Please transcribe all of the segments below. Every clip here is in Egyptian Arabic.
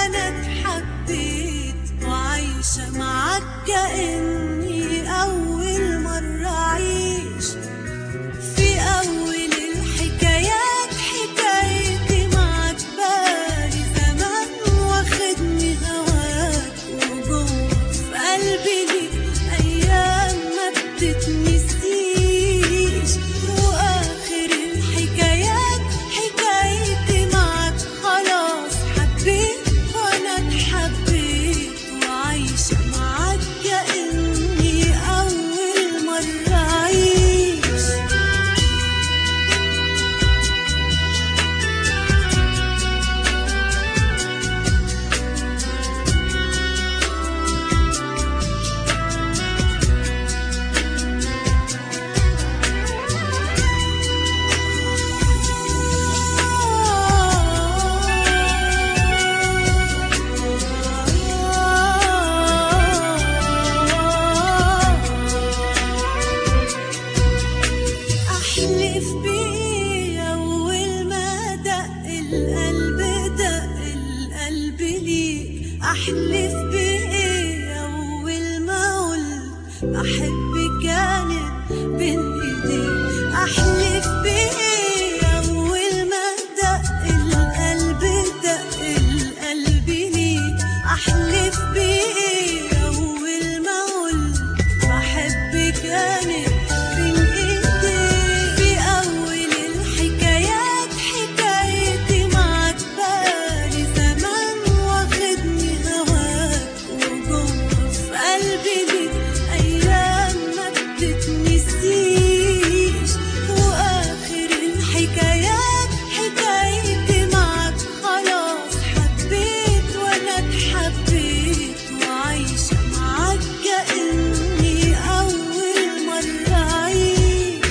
وانا اتحبيت وعايشة معاك كأني أول مرة أعيش في أول الحكايات حكايتي معاك بالي زمان واخدني هواك وجوه في قلبي ليك أيام ما بتتنسيش وآخر الحكايات حكايتي معاك خلاص حبيت وأنا اتحبيت وعايشة معاك كأني أول مرة أعيش أحلف بيه أول ما دق القلب دق القلب ليك أحلف بيه أول ما قلت بحب كانت بين إيديك أحلف بيه أول ما دق القلب دق القلب ليك أحلف بيه أول ما قلت بحب كانت بين إيديك في أول الحكايات حكايتي معاك بالي زمان واخدني هواك وجوه في قلبي ليك أيام ما بتتنسيش وآخر الحكايات حكايتي معاك خلاص حبيت وأنا اتحبيت وعايشة معاك كأني أول مرة أعيش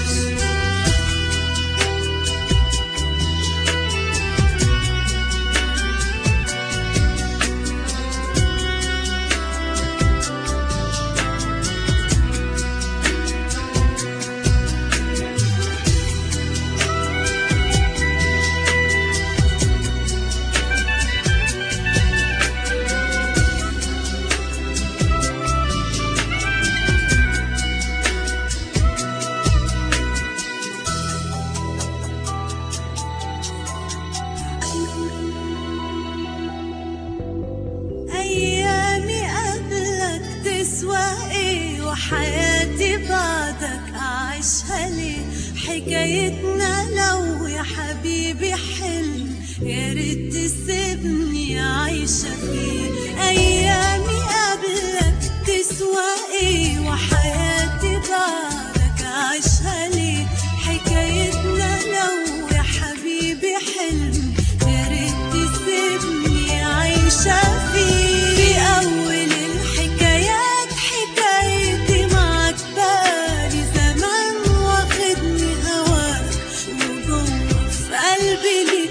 أيامي قبلك تسوى إيه وحياتي بعدك أعيشها ليه حكايتنا لو يا حبيبي حلم يا ريت تسيبني عايشة فيه أيامي قبلك تسوى إيه وحياتي بعدك أعيشها ليه حكايتنا لو يا حبيبي حلم يا ريت تسيبني عايشة فيه في أول الحكايات حكايتي معاك بالي زمان واخدني هواك وجوه في قلبي ليك